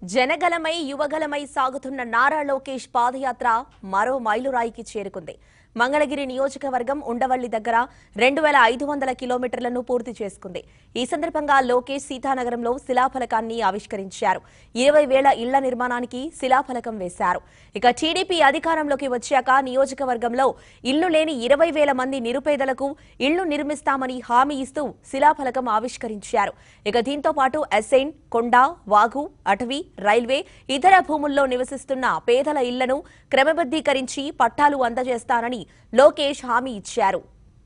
జనగలమై యువగలమై సాగుతున్న నారా లోకేష్ పాదయాత్ర మరో మైలురాయికి చేరుకుంది మంగళగిరి నియోజకవర్గం ఉండవల్లి దగ్గర రెండు వేల ఐదు వందల కిలోమీటర్లను పూర్తి చేసుకుంది ఈ సందర్భంగా లోకేష్ సీతానగరంలో శిలాఫలకాన్ని ఆవిష్కరించారు ఇరవై వేల ఇళ్ల నిర్మాణానికి శిలాఫలకం వేశారు ఇక టీడీపీ అధికారంలోకి వచ్చాక నియోజకవర్గంలో ఇల్లు లేని ఇరవై వేల మంది నిరుపేదలకు ఇళ్లు నిర్మిస్తామని హామీ ఇస్తూ శిలాఫలకం ఆవిష్కరించారు ఇక దీంతో పాటు అసైన్ కొండ వాగు అటవీ రైల్వే ఇతర భూముల్లో నివసిస్తున్న పేదల ఇళ్లను క్రమబద్దీకరించి పట్టాలు అందజేస్తానని లోకేష్ హామీ ఇచ్చారు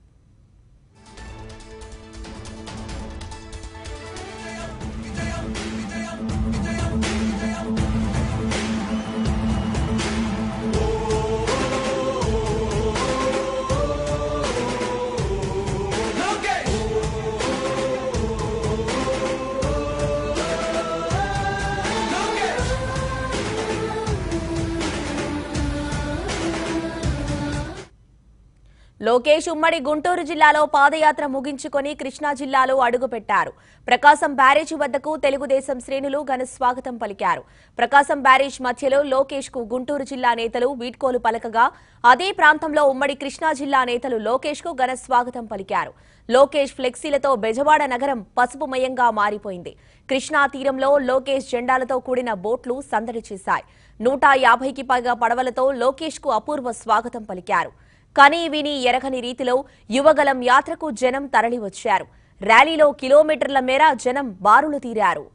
లోకేష్ ఉమ్మడి గుంటూరు జిల్లాలో పాదయాత్ర ముగించుకొని కృష్ణా జిల్లాలో అడుగుపెట్టారు ప్రకాశం బ్యారేజ్ వద్దకు తెలుగుదేశం శ్రేణులు ఘన స్వాగతం పలికారు ప్రకాశం బ్యారేజ్ మధ్యలో లోకేష్ కు గుంటూరు జిల్లా నేతలు వీడ్కోలు పలకగా అదే ప్రాంతంలో ఉమ్మడి కృష్ణా జిల్లా నేతలు లోకేష్ కు ఘన స్వాగతం పలికారు లోకేష్ ఫ్లెక్సీలతో బెజవాడ నగరం పసుపుమయంగా మారిపోయింది కృష్ణా తీరంలో లోకేష్ జెండాలతో కూడిన బోట్లు సందడి చేశాయి నూట యాభైకి పైగా పడవలతో లోకేష్ కు అపూర్వ స్వాగతం పలికారు కనీ విని ఎరగని రీతిలో యువగలం యాత్రకు జనం తరలివచ్చారు ర్యాలీలో కిలోమీటర్ల మేర జనం బారులు తీరారు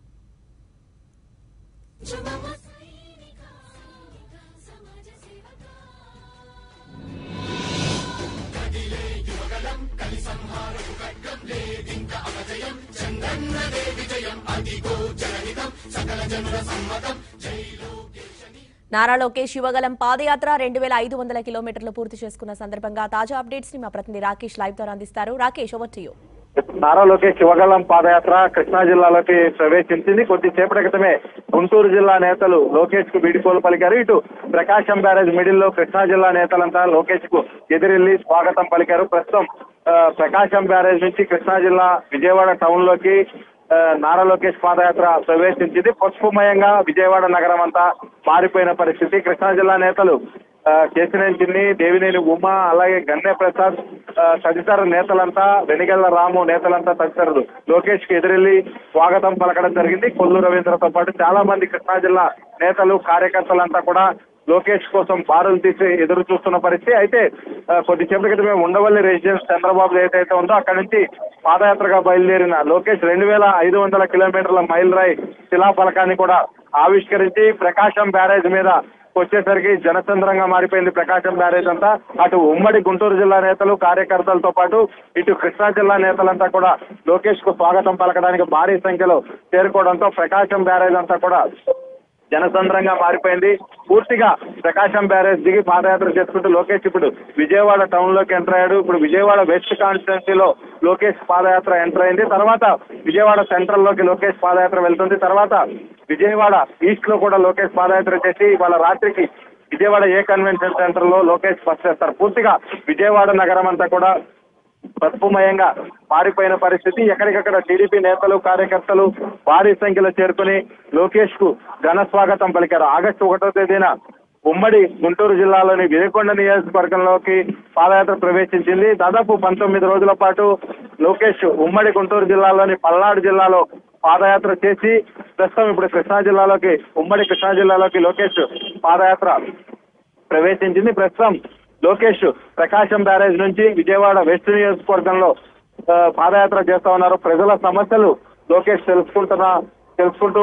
నారా లోకేష్ యువగలం పాదయాత్ర రెండు వేల ఐదు వందల కిలోమీటర్లు పూర్తి చేసుకున్న సందర్భంగా తాజా అప్డేట్స్ ని మా ప్రతినిధి రాకేష్ లైవ్ ద్వారా అందిస్తారు Rakesh over to you Nara Lokesh శివగలం పాదయాత్ర కృష్ణా జిల్లాలోకి ప్రవేశించింది కొద్దిసేపటి క్రితమే గుంటూరు జిల్లా నేతలు లోకేష్ కు వీడుకోలు పలికారు ఇటు ప్రకాశం బ్యారేజ్ మిడిల్ లో కృష్ణా జిల్లా నేతలంతా లోకేష్ కు ఎదురెళ్లి స్వాగతం పలికారు ప్రస్తుతం ఆ, ప్రకాశం బ్యారేజ్ నుంచి కృష్ణా జిల్లా విజయవాడ టౌన్ లోకి ఆ, నారా లోకేష్ పాదయాత్ర ప్రవేశించింది పసుపుమయంగా విజయవాడ నగరం అంతా మారిపోయిన పరిస్థితి కృష్ణా జిల్లా నేతలు ఆ, కేసినేని చిన్ని దేవినేని ఉమ అలాగే గన్నె ప్రసాద్ ఆ, తదితర నేతలంతా వెనిగళ్ల రాము నేతలంతా తదితరులు లోకేష్ కి ఎదురెళ్లి స్వాగతం పలకడం జరిగింది కొల్లు రవీంద్రతో పాటు చాలా మంది కృష్ణా జిల్లా నేతలు కార్యకర్తలంతా కూడా లోకేష్ కోసం బారులు తీసి ఎదురు చూస్తున్న పరిస్థితి అయితే ఆ, కొద్దిసేపటి క్రితమే ఉండవల్లి రెసిడెన్స్ చంద్రబాబు ఏదైతే ఉందో అక్కడి నుంచి పాదయాత్రగా బయలుదేరిన లోకేష్ రెండు వేల ఐదు వందల కిలోమీటర్ల మైల్ రాయ్ శిలాఫలకాన్ని కూడా ఆవిష్కరించి ప్రకాశం బ్యారేజ్ మీద వచ్చేసరికి జనచంద్రంగా మారిపోయింది ప్రకాశం బ్యారేజ్ అంతా అటు ఉమ్మడి గుంటూరు జిల్లా నేతలు కార్యకర్తలతో పాటు ఇటు కృష్ణా జిల్లా నేతలంతా కూడా లోకేష్ కు స్వాగతం పలకడానికి భారీ సంఖ్యలో చేరుకోవడంతో ప్రకాశం బ్యారేజ్ అంతా కూడా జనసంద్రంగా మారిపోయింది పూర్తిగా ప్రకాశం బ్యారేజ్ దిగి పాదయాత్ర చేసుకుంటూ లోకేష్ ఇప్పుడు విజయవాడ టౌన్ లోకి ఎంటర్ అయ్యాడు ఇప్పుడు విజయవాడ వెస్ట్ కాన్స్టిట్యున్సీలో లోకేష్ పాదయాత్ర ఎంటర్ అయింది తర్వాత విజయవాడ సెంట్రల్ లోకి లోకేష్ పాదయాత్ర వెళ్తుంది తర్వాత విజయవాడ ఈస్ట్ లో కూడా లోకేష్ పాదయాత్ర చేసి వాళ్ళ రాత్రికి విజయవాడ ఏ కన్వెన్షన్ సెంటర్ లో లోకేష్ బస్ చేస్తారు పూర్తిగా విజయవాడ నగరం అంతా కూడా పసుపుమయంగా మారిపోయిన పరిస్థితి ఎక్కడికక్కడ టీడీపీ నేతలు కార్యకర్తలు భారీ సంఖ్యలో చేరుకుని లోకేష్ కు ఘన స్వాగతం పలికారు ఆగస్టు ఒకటో తేదీన ఉమ్మడి గుంటూరు జిల్లాలోని వినుకొండ నియోజకవర్గంలోకి పాదయాత్ర ప్రవేశించింది దాదాపు పంతొమ్మిది రోజుల పాటు లోకేష్ ఉమ్మడి గుంటూరు జిల్లాలోని పల్నాడు జిల్లాలో పాదయాత్ర చేసి ప్రస్తుతం ఇప్పుడు కృష్ణా జిల్లాలోకి ఉమ్మడి కృష్ణా జిల్లాలోకి లోకేష్ పాదయాత్ర ప్రవేశించింది ప్రస్తుతం లోకేష్ ప్రకాశం బ్యారేజ్ నుంచి విజయవాడ వెస్ట్ నియోజకవర్గంలో ఆ, పాదయాత్ర చేస్తా ఉన్నారు ప్రజల సమస్యలు లోకేష్ తెలుసుకుంటున్న తెలుసుకుంటూ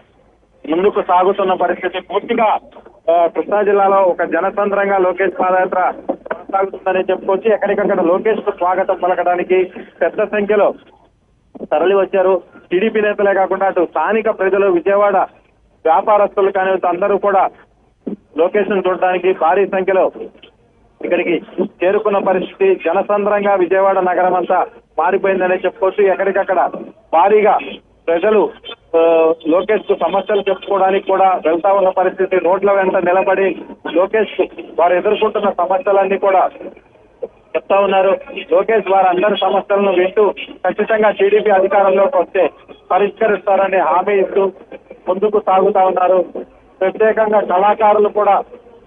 ముందుకు సాగుతున్న పరిస్థితి పూర్తిగా ఆ, కృష్ణా జిల్లాలో ఒక జనసంద్రంగా లోకేష్ పాదయాత్ర కొనసాగుతుందని చెప్పుకోవచ్చు ఎక్కడికక్కడ లోకేష్ కు స్వాగతం పలకడానికి పెద్ద సంఖ్యలో తరలి వచ్చారు టీడీపీ నేతలే కాకుండా అటు స్థానిక ప్రజలు విజయవాడ వ్యాపారస్తులు కానీ అందరూ కూడా లోకేష్ ను చూడడానికి భారీ సంఖ్యలో ఇక్కడికి చేరుకున్న పరిస్థితి జనసంద్రంగా విజయవాడ నగరం అంతా మారిపోయిందనే చెప్పుకోవచ్చు ఎక్కడికక్కడ భారీగా ప్రజలు ఆ, లోకేష్ కు సమస్యలు చెప్పుకోవడానికి కూడా వెళ్తా ఉన్న పరిస్థితి రోడ్ల వెంట నిలబడి లోకేష్ కు వారు ఎదుర్కొంటున్న సమస్యలన్నీ కూడా చెప్తా ఉన్నారు లోకేష్ వారందరి సమస్యలను వింటూ ఖచ్చితంగా టీడీపీ అధికారంలోకి వస్తే పరిష్కరిస్తారని హామీ ఇస్తూ ముందుకు సాగుతా ఉన్నారు ప్రత్యేకంగా కళాకారులు కూడా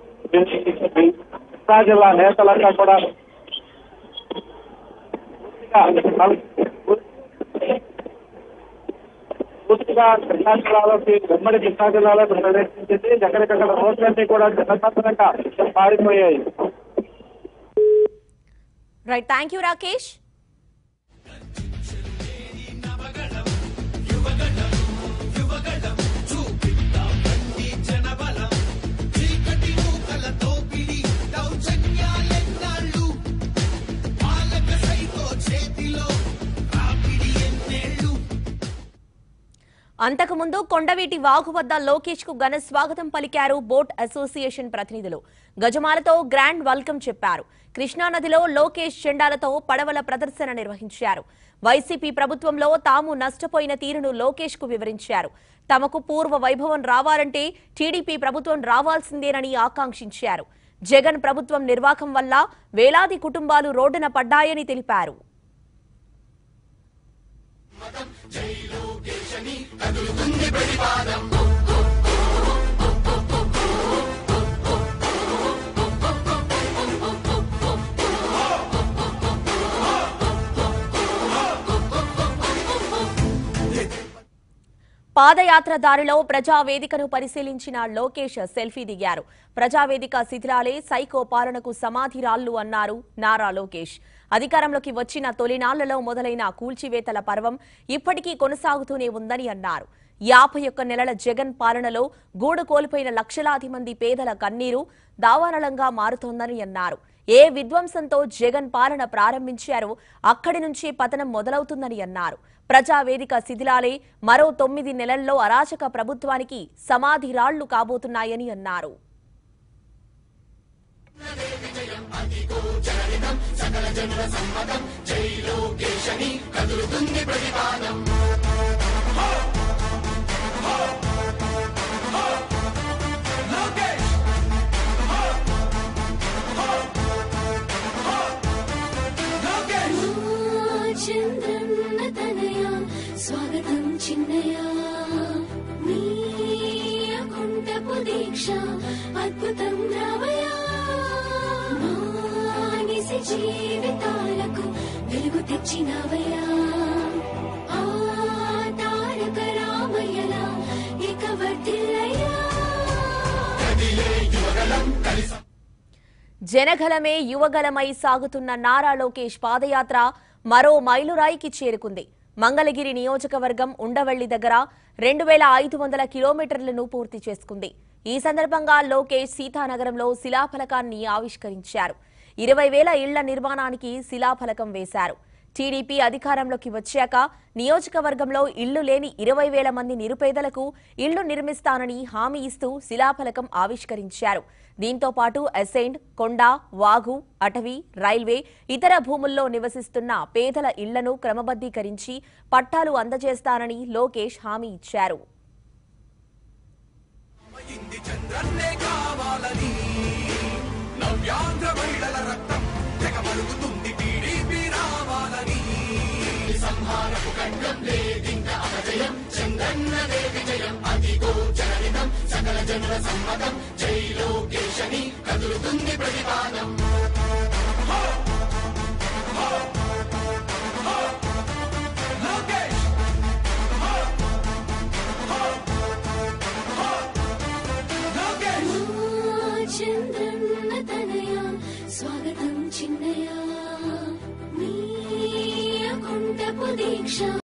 కృష్ణా జిల్లా నేతలంతా కూడా పూర్తిగా కృష్ణా జిల్లాలోకి ఉమ్మడి కృష్ణా జిల్లాలోకి ప్రవేశించింది ఎక్కడికక్కడ రోడ్లన్నీ కూడా జనసంద్రంగా పారిపోయాయి రైట్ థ్యాంక్ యూ రాకేష్ అంతకుముందు కొండవీటి వాగు వద్ద లోకేష్ కు ఘన స్వాగతం పలికారు బోట్ అసోసియేషన్ ప్రతినిధులు గజమాలతో గ్రాండ్ వెల్కమ్ చెప్పారు కృష్ణానదిలో లోకేష్ జెండాలతో పడవల ప్రదర్శన నిర్వహించారు వైసీపీ ప్రభుత్వంలో తాము నష్టపోయిన తీరును లోకేష్ కు వివరించారు తమకు పూర్వ వైభవం రావాలంటే టీడీపీ ప్రభుత్వం రావాల్సిందేనని ఆకాంక్షించారు జగన్ ప్రభుత్వం నిర్వాకం వల్ల వేలాది కుటుంబాలు రోడ్డున పడ్డాయని తెలిపారు పాదయాత్ర దారిలో ప్రజావేదికను పరిశీలించిన లోకేష్ సెల్ఫీ దిగారు ప్రజావేదిక శిథిలాలే సైకో పాలనకు సమాధి రాళ్లు అన్నారు నారా లోకేష్ అధికారంలోకి వచ్చిన తొలినాళ్లలో మొదలైన కూల్చివేతల పర్వం ఇప్పటికీ కొనసాగుతూనే ఉందని అన్నారు యాభై ఒక్క నెలల జగన్ పాలనలో గూడు కోల్పోయిన లక్షలాది మంది పేదల కన్నీరు దావానలంగా మారుతోందని అన్నారు ఏ విధ్వంసంతో జగన్ పాలన ప్రారంభించారో అక్కడి నుంచి పతనం మొదలవుతుందని అన్నారు ప్రజావేదిక శిథిలాలే మరో తొమ్మిది నెలల్లో అరాచక ప్రభుత్వానికి సమాధి రాళ్లు కాబోతున్నాయని అన్నారు చంద్రన్న తనయ స్వాగతం చిన్నయ నీ అకుంఠపు దీక్ష అద్భుతం రావయ మానిసి జీవితాలకు వెలుగు తెచ్చినవయ్యా ఆ తారక రామయ్యలా ఇక వర్ధిల్లయ్యా జనగలమే యువగలమై సాగుతున్న నారా లోకేష్ పాదయాత్ర మరో మైలురాయికి చేరుకుంది మంగళగిరి నియోజకవర్గం ఉండవల్లి దగ్గర రెండు వేల ఐదు వందల కిలోమీటర్లను పూర్తి చేసుకుంది ఈ సందర్భంగా లోకేష్ సీతానగరంలో శిలాఫలకాన్ని ఆవిష్కరించారు ఇరవై వేల ఇళ్ల నిర్మాణానికి శిలాఫలకం వేశారు టీడీపీ అధికారంలోకి వచ్చాక నియోజకవర్గంలో ఇళ్లు లేని ఇరవై వేల మంది నిరుపేదలకు ఇళ్లు నిర్మిస్తానని హామీ ఇస్తూ శిలాఫలకం ఆవిష్కరించారు దీంతో పాటు అసైన్డ్ కొండ వాగు అటవీ రైల్వే ఇతర భూముల్లో నివసిస్తున్న పేదల ఇళ్లను క్రమబద్దీకరించి పట్టాలు అందజేస్తానని లోకేష్ హామీ ఇచ్చారు చంద్రన్నే కావాలని నవ్యాంధ్ర మహిళల రక్తం తెగమరుగుతుంది టీడీపీ రావాలని సంహారపు ఖండం లేదింక అపజయం చంద్రన్నదే విజయం అదిగో జనరితం సకల జనుల సమ్మతం జై లోకేశని కదులుతుంది ప్రతిపాదం లోకేష్ లోకేష్ చంద్రన్న తనయ స్వాగతం చిన్నయ నీ అకుంఠపు దీక్ష